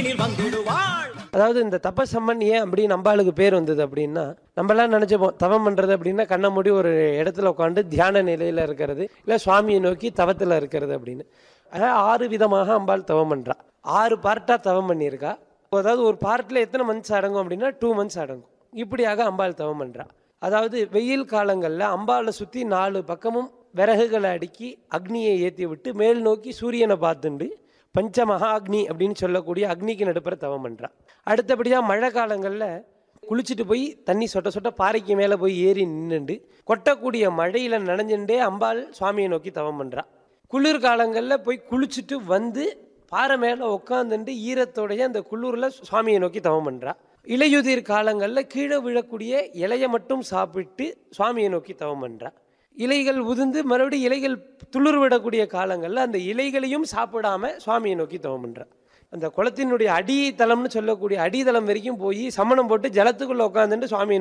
விண்ணினில் வந்திடுவாள் அதாவது இந்த தபசம்மன் ஏன் அப்படி நம்பாளுக்கு பேர் வந்தது அப்படின்னா நம்மலாம் நினைச்சுப்போம் தவம் பண்றது அப்படின்னா கண்ணை மூடி ஒரு இடத்துல உட்காந்து தியான நிலையில இருக்கிறது இல்ல சுவாமியை நோக்கி தவத்துல இருக்கிறது அப்படின்னு அதாவது ஆறு விதமாக அம்பாள் தவம் பண்றா ஆறு பார்ட்டா தவம் பண்ணியிருக்கா அதாவது ஒரு பார்ட்ல எத்தனை மந்த்ஸ் அடங்கும் அப்படின்னா டூ மந்த்ஸ் அடங்கும் இப்படியாக அம்பாள் தவம் பண்றா அதாவது வெயில் காலங்களில் அம்பாளை சுற்றி நாலு பக்கமும் விறகுகளை அடுக்கி அக்னியை ஏற்றி விட்டு மேல் நோக்கி சூரியனை பார்த்துண்டு பஞ்ச மகா அக்னி அப்படின்னு சொல்லக்கூடிய அக்னிக்கு நடுப்புற தவம் பண்ணுறா அடுத்தபடியாக மழை காலங்களில் குளிச்சுட்டு போய் தண்ணி சொட்ட சொட்ட பாறைக்கு மேலே போய் ஏறி நின்றுண்டு கொட்டக்கூடிய மழையில் நனைஞ்சுட்டே அம்பாள் சுவாமியை நோக்கி தவம் பண்ணுறா குளிர் காலங்களில் போய் குளிச்சுட்டு வந்து பாறை மேலே உட்காந்துட்டு ஈரத்தோடைய அந்த குளிரில் சுவாமியை நோக்கி தவம் பண்ணுறா இலையுதிர் காலங்களில் கீழே விழக்கூடிய இலையை மட்டும் சாப்பிட்டு சுவாமியை நோக்கி தவம் பண்ணுறா இலைகள் உதிர்ந்து மறுபடியும் இலைகள் துளிர் விடக்கூடிய காலங்களில் அந்த இலைகளையும் சாப்பிடாம சுவாமியை நோக்கி தவம் பண்ணுறா அந்த குளத்தினுடைய அடித்தளம்னு சொல்லக்கூடிய அடித்தளம் வரைக்கும் போய் சமணம் போட்டு ஜலத்துக்குள்ளே உட்காந்துட்டு சுவாமியை